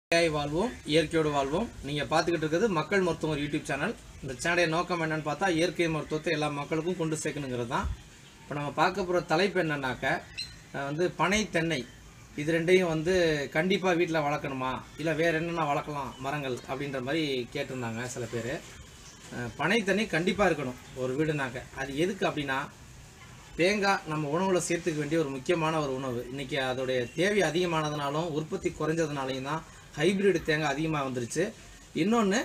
இயற்கையாய் வாழ்வோம் இயற்கையோடு வாழ்வோம் நீங்கள் பார்த்துக்கிட்டு இருக்கிறது மக்கள் மருத்துவம் ஒரு யூடியூப் சேனல் இந்த சேனலுடைய நோக்கம் என்னன்னு பார்த்தா இயற்கை மருத்துவத்தை எல்லா மக்களுக்கும் கொண்டு சேர்க்கணுங்கிறது தான் இப்போ நம்ம பார்க்க போகிற தலைப்பு என்னன்னாக்க அஹ் வந்து பனை தென்னை இது ரெண்டையும் வந்து கண்டிப்பாக வீட்டில் வளர்க்கணுமா இல்லை வேறு என்னென்ன வளர்க்கலாம் மரங்கள் அப்படின்ற மாதிரி கேட்டிருந்தாங்க சில பேர் பனை தென்னை கண்டிப்பாக இருக்கணும் ஒரு வீடுனாக்க அது எதுக்கு அப்படின்னா தேங்காய் நம்ம உணவில் சேர்த்துக்க வேண்டிய ஒரு முக்கியமான ஒரு உணவு இன்றைக்கி அதோடைய தேவை அதிகமானதுனாலும் உற்பத்தி குறைஞ்சதுனாலையும் தான் ஹைபிரிட் தேங்காய் அதிகமாக வந்துருச்சு இன்னொன்று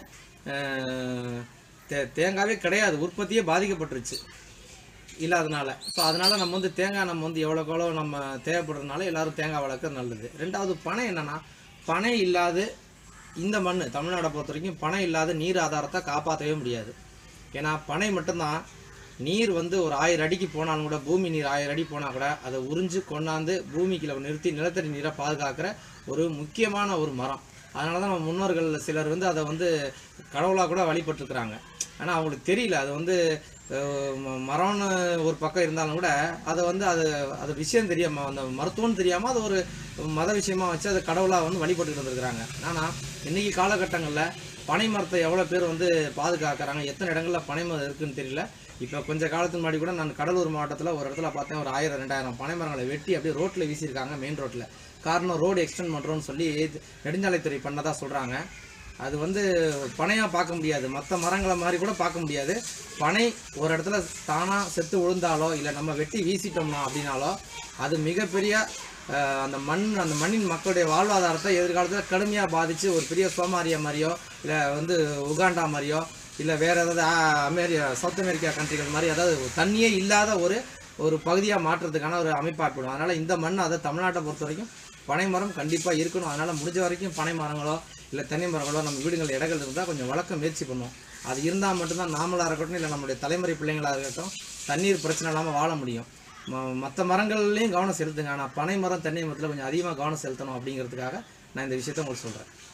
தே தேங்காவே கிடையாது உற்பத்தியே பாதிக்கப்பட்டுருச்சு இல்லாதனால ஸோ அதனால் நம்ம வந்து தேங்காய் நம்ம வந்து எவ்வளோக்கு எவ்வளோ நம்ம தேவைப்படுறதுனால எல்லாரும் தேங்காய் வளர்க்குறது நல்லது ரெண்டாவது பனை என்னென்னா பனை இல்லாத இந்த மண் தமிழ்நாடை பொறுத்த வரைக்கும் பனை இல்லாத நீர் ஆதாரத்தை காப்பாற்றவே முடியாது ஏன்னா பனை மட்டும்தான் நீர் வந்து ஒரு ஆயிரம் அடிக்கு போனாலும் கூட பூமி நீர் ஆயிரம் அடி போனால் கூட அதை உறிஞ்சு கொண்டாந்து பூமிக்குள்ள நிறுத்தி நிலத்தடி நீரை பாதுகாக்கிற ஒரு முக்கியமான ஒரு மரம் அதனால தான் நம்ம முன்னோர்கள் சிலர் வந்து அதை வந்து கடவுளாக கூட வழிபட்டுருக்குறாங்க ஆனால் அவங்களுக்கு தெரியல அது வந்து அஹ், ம- மரம்னு ஒரு பக்கம் இருந்தாலும் கூட அதை வந்து அது அது விஷயம் தெரியாமல் அந்த மருத்துவம்னு தெரியாமல் அது ஒரு மத விஷயமா வச்சு அதை கடவுளாக வந்து வழிபட்டுக்கிட்டு இருந்திருக்கிறாங்க ஆனால் இன்னைக்கு காலகட்டங்களில் பனை மரத்தை எவ்வளோ பேர் வந்து பாதுகாக்கிறாங்க எத்தனை இடங்களில் பனை மரம் இருக்குன்னு தெரியல இப்போ கொஞ்ச காலத்துக்கு முன்னாடி கூட நான் கடலூர் மாவட்டத்தில் ஒரு இடத்துல பார்த்தேன் ஒரு ஆயிரம் ரெண்டாயிரம் பனை மரங்களை வெட்டி அப்படியே ரோட்டில் வீசியிருக்காங்க மெயின் ரோட்டில் காரணம் ரோடு எக்ஸ்டெண்ட் பண்ணுறோன்னு சொல்லி நெடுஞ்சாலைத்துறை பண்ணதாக சொல்கிறாங்க அது வந்து பனையாக பார்க்க முடியாது மற்ற மரங்களை மாதிரி கூட பார்க்க முடியாது பனை ஒரு இடத்துல தானாக செத்து விழுந்தாலோ இல்லை நம்ம வெட்டி வீசிட்டோம்னா அப்படின்னாலோ அது மிகப்பெரிய அஹ், அந்த மண் அந்த மண்ணின் மக்களுடைய வாழ்வாதாரத்தை எதிர்காலத்தில் கடுமையாக பாதித்து ஒரு பெரிய சோமாரியா மாதிரியோ இல்லை வந்து உகாண்டா மாதிரியோ இல்லை வேறு ஏதாவது ஆ- அமெரி சவுத் அமெரிக்கா கண்ட்ரிகள் மாதிரி அதாவது தண்ணியே இல்லாத ஒரு ஒரு பகுதியாக மாற்றுறதுக்கான ஒரு அமைப்பாக போடும் அதனால் இந்த மண் அதை தமிழ்நாட்டை பொறுத்த வரைக்கும் பனை மரம் கண்டிப்பாக இருக்கணும் அதனால் முடிஞ்ச வரைக்கும் பனை மரங்களோ இல்லை தென்னை மரங்களோ நம்ம வீடுகள் இடங்கள் இருந்தால் கொஞ்சம் வளர்க்க முயற்சி பண்ணுவோம் அது இருந்தால் மட்டும்தான் நாமளாக இருக்கட்டும் இல்லை நம்மளுடைய தலைமுறை பிள்ளைங்களாக இருக்கட்டும் தண்ணீர் பிரச்சனை இல்லாமல் வாழ முடியும் மற்ற மரங்கள்லையும் கவனம் செலுத்துங்க ஆனால் பனை மரம் தென்னை மரத்தில் கொஞ்சம் அதிகமாக கவனம் செலுத்தணும் அப்படிங்கிறதுக்காக நான் இந்த விஷயத்த உங்களுக்கு சொல்கிறேன்